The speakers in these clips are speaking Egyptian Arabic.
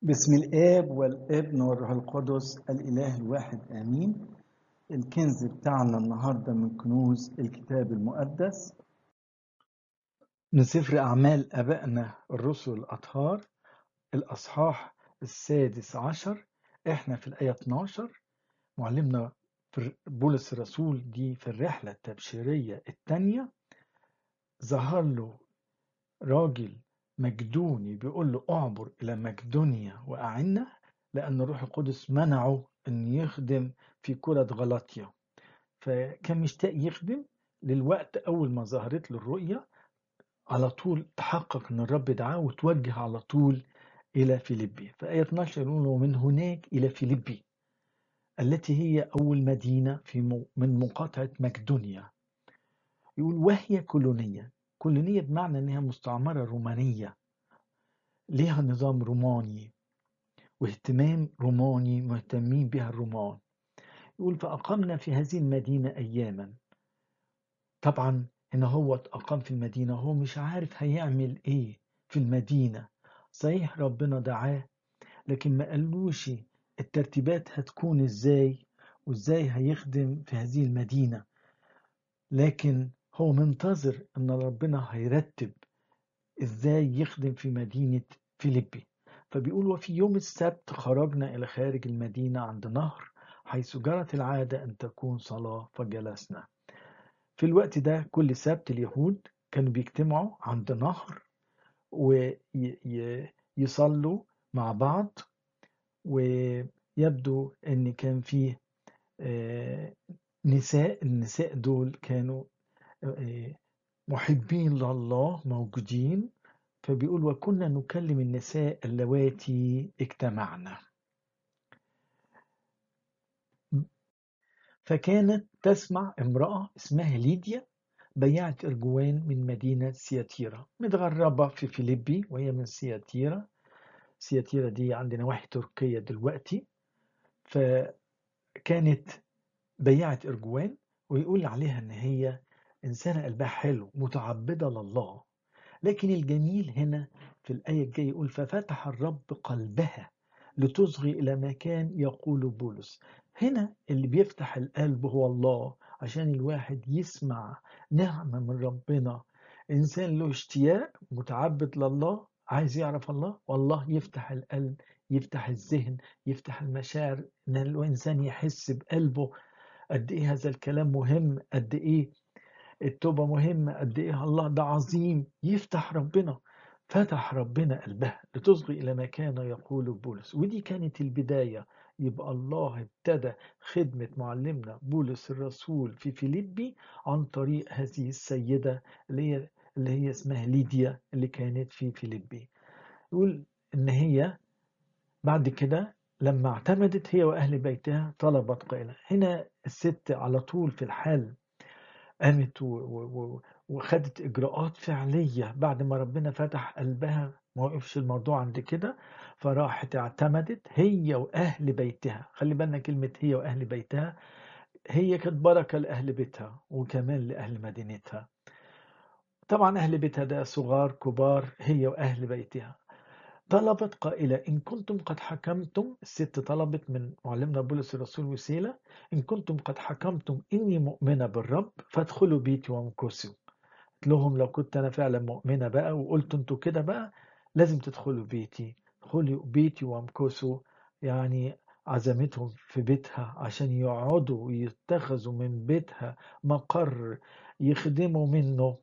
بسم الآب والابن والروح القدس الإله الواحد آمين الكنز بتاعنا النهاردة من كنوز الكتاب المقدس من سفر أعمال أبائنا الرسل الأطهار الأصحاح السادس عشر إحنا في الآية 12 معلمنا في بولس الرسول دي في الرحلة التبشيرية الثانية ظهر له راجل مقدوني بيقول له اعبر إلى مقدونيا وأعنا لأن الروح القدس منعه أن يخدم في كرة غلطية فكان مشتاق يخدم للوقت أول ما ظهرت له الرؤية على طول تحقق أن الرب دعاه وتوجه على طول إلى فيليبي فآية 12 يقول له من هناك إلى فيليبي التي هي أول مدينة في م- من مقاطعة مقدونيا يقول وهي كولونية كولونية بمعنى أنها مستعمرة رومانية ليها نظام روماني واهتمام روماني مهتمين بها الرومان يقول فأقمنا في هذه المدينة أياما طبعا إن هو أقام في المدينة هو مش عارف هيعمل إيه في المدينة صحيح ربنا دعاه لكن ما قالوش الترتيبات هتكون إزاي وإزاي هيخدم في هذه المدينة لكن هو منتظر ان ربنا هيرتب ازاي يخدم في مدينة فيليبي فبيقول وفي يوم السبت خرجنا الى خارج المدينة عند نهر حيث جرت العادة ان تكون صلاة فجلسنا في الوقت ده كل سبت اليهود كانوا بيجتمعوا عند نهر ويصلوا مع بعض ويبدو ان كان فيه آه، نساء النساء دول كانوا آه، محبين لله موجودين فبيقول وكنا نكلم النساء اللواتي اجتمعنا فكانت تسمع امرأة اسمها ليديا بياعة أرجوان من مدينة سياتيرا متغربة في فيليبي وهي من سياتيرا سياتيرا دي عندنا واحد تركيا دلوقتي فكانت بياعة أرجوان ويقول عليها إن هي إنسانة قلبها حلو متعبدة لله لكن الجميل هنا في الآية الجاية يقول ففتح الرب قلبها لتصغي إلى ما كان يقول بولس هنا اللي بيفتح القلب هو الله عشان الواحد يسمع نعمة من ربنا إنسان له اشتياق متعبد لله عايز يعرف الله والله يفتح القلب يفتح الذهن يفتح المشاعر إن الإنسان يحس بقلبه قد إيه هذا الكلام مهم قد إيه التوبة مهمة قد إيه الله ده عظيم يفتح ربنا فتح ربنا قلبها لتصغي إلى ما كان يقول بولس ودي كانت البداية يبقى الله ابتدى خدمة معلمنا بولس الرسول في فيليبي عن طريق هذه السيدة اللي هي اللي هي اسمها ليديا اللي كانت في فيليبي يقول إن هي بعد كده لما اعتمدت هي وأهل بيتها طلبت قائلة هنا الست على طول في الحال قامت و- و- و- وخدت إجراءات فعلية بعد ما ربنا فتح قلبها ما وقفش الموضوع عند كده فراحت اعتمدت هي وأهل بيتها خلي بالنا كلمة هي وأهل بيتها هي كانت بركة لأهل بيتها وكمان لأهل مدينتها طبعا أهل بيتها ده صغار كبار هي وأهل بيتها طلبت قائلة إن كنتم قد حكمتم الست طلبت من معلمنا بولس الرسول وسيلة إن كنتم قد حكمتم إني مؤمنة بالرب فادخلوا بيتي وامكثوا قلت لهم لو كنت أنا فعلا مؤمنة بقى وقلت أنتوا كده بقى لازم تدخلوا بيتي ادخلوا بيتي وامكثوا يعني عزمتهم في بيتها عشان يقعدوا ويتخذوا من بيتها مقر يخدموا منه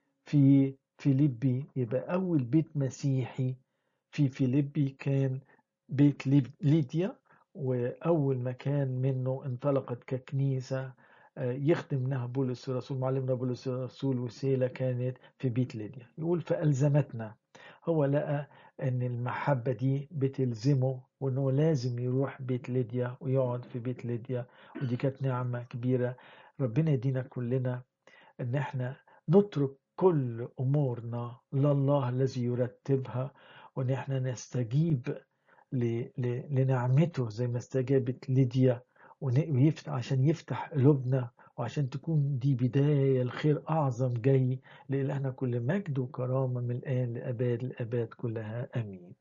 في فيليبي يبقى أول بيت مسيحي في فيليبي كان بيت ليب- ليديا وأول مكان منه انطلقت ككنيسة آه، يخدم منها بولس الرسول معلمنا بولس الرسول وسيلة كانت في بيت ليديا يقول فألزمتنا هو لقى أن المحبة دي بتلزمه وأنه لازم يروح بيت ليديا ويقعد في بيت ليديا ودي كانت نعمة كبيرة ربنا يدينا كلنا ان احنا نترك كل امورنا لله الذي يرتبها وان احنا نستجيب ل- ل- لنعمته زي ما استجابت ليديا ون- ويفتح عشان يفتح قلوبنا وعشان تكون دي بداية الخير أعظم جاي لإلهنا كل مجد وكرامة من الآن لأباد الأباد كلها آمين